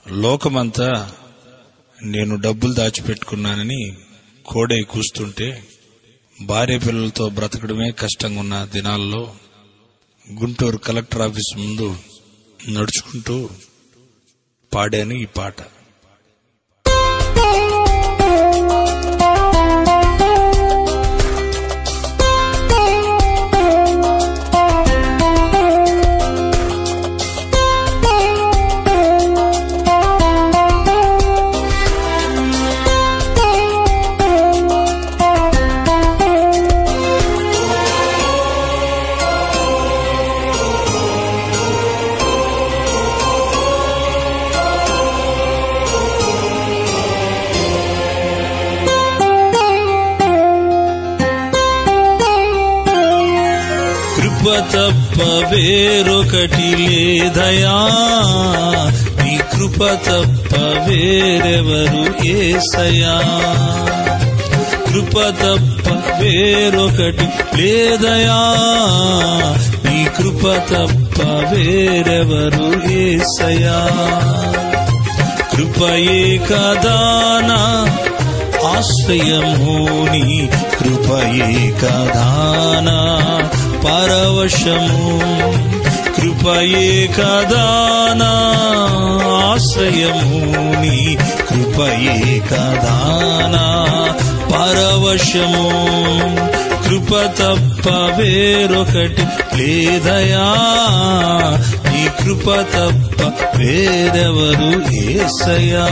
లోకమంతా నేను డబ్బులు దాచిపెట్టుకున్నానని కోడై కూస్తుంటే భార్య పిల్లలతో బ్రతకడమే కష్టంగా ఉన్న దినాల్లో గుంటూరు కలెక్టర్ ఆఫీస్ ముందు నడుచుకుంటూ పాడాను ఈ పాట కృప తప్ప వేరొకటి లేదయా నీ కృప తప్ప వేరెవరు ఏసయా కృప తప్ప వేరొకటి లేదయా నీ కృప తప్ప వేరెవరు ఏసయా కృపయే కదానా ఆశ్రయము నీ కృపయే కదానా పరవశము కృపయే కదానా ఆశ్రయము నీ కృపయే కదానా పరవశము కృప తప్ప వేరొకటి లేదయా నీ కృప తప్ప వేరెవరు ఏసయా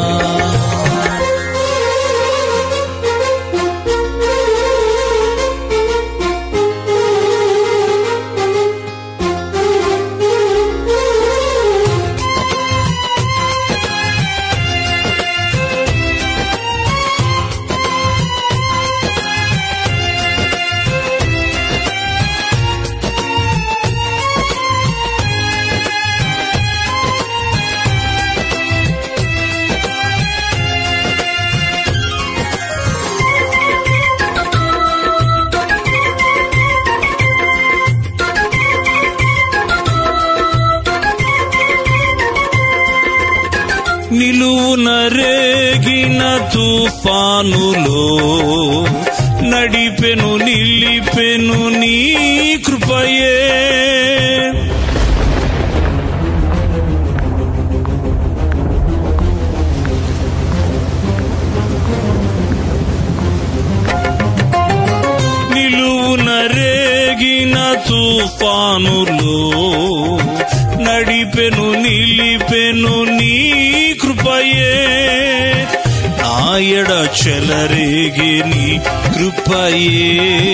నిలువున రేగిన తుఫానులో నడిపెను నిలిపెను నీ కృపయే నిలువున రేగిన తుఫానులో నడిపెను నిలిపెను నీ కృపయే నాయడ చెలరేగి నీ కృపయే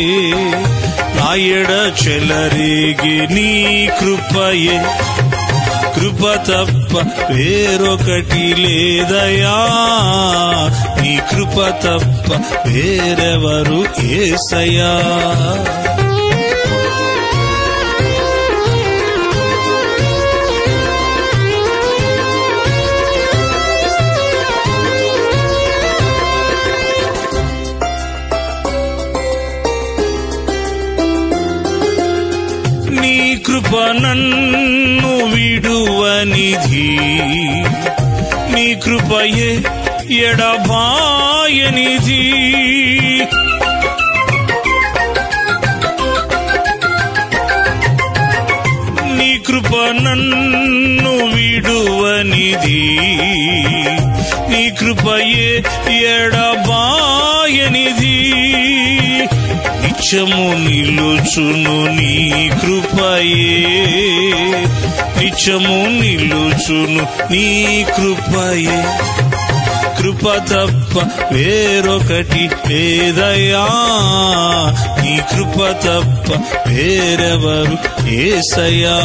నాయడ చెలరేగి నీ కృపయే కృప తప్ప వేరొకటి లేదయా నీ కృప తప్ప వేరెవరు ఏసయా నీ కృప నన్ను విడువనిధి నీ కృపయే ఎడబాయనిధి నీ కృప నన్ను విడువనిధి నీ కృపయే ఎడబాయనిధి నిత్యము నిలుచును నీ కృపయే నిత్యము నిలుచును నీ కృపయే కృప తప్ప వేరొకటి లేదయా నీ కృప తప్ప వేరెవరు ఏసయా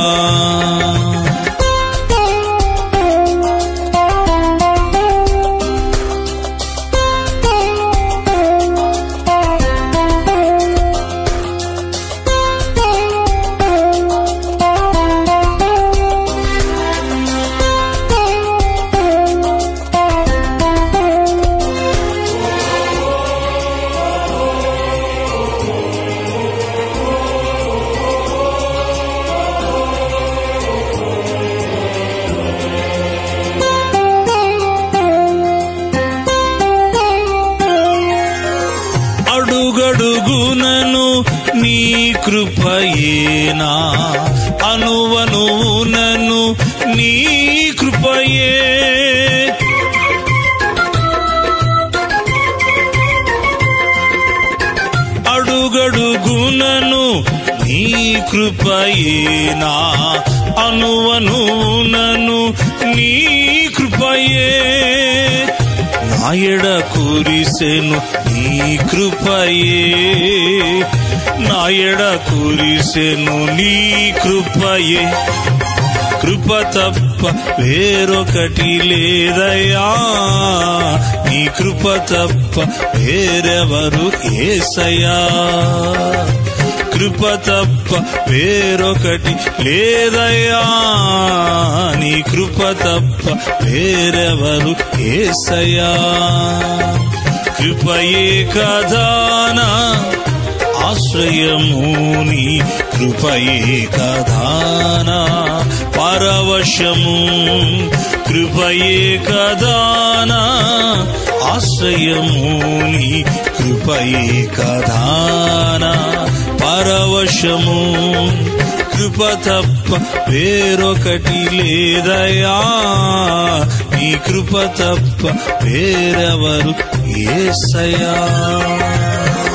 నీ కృపయేనా అనువనువునను నీ కృపయే అడుగడుగునను నీ కృపయేనా అనువనువునను నీ కృపయే నాయడ కురిసెను నీ కృపయే నాయడ కురిసెను నీ కృపయే కృప తప్ప వేరొకటి లేదయ్యా నీ కృప తప్ప వేరెవరు ఏసయ్యా కృప తప్ప వేరొకటి లేదయ్యా నీ కృప తప్ప వేరెవరు ఏసయ్యా కృపయే కదానా ఆశ్రయము నీ కృపయే కదానా పరవశము కృపయే కదానా ఆశ్రయము నీ కృపయే కదానా పరవశము కృప తప్ప వేరొకటి లేదయా నీ కృప తప్ప వేరెవరు ఏసయా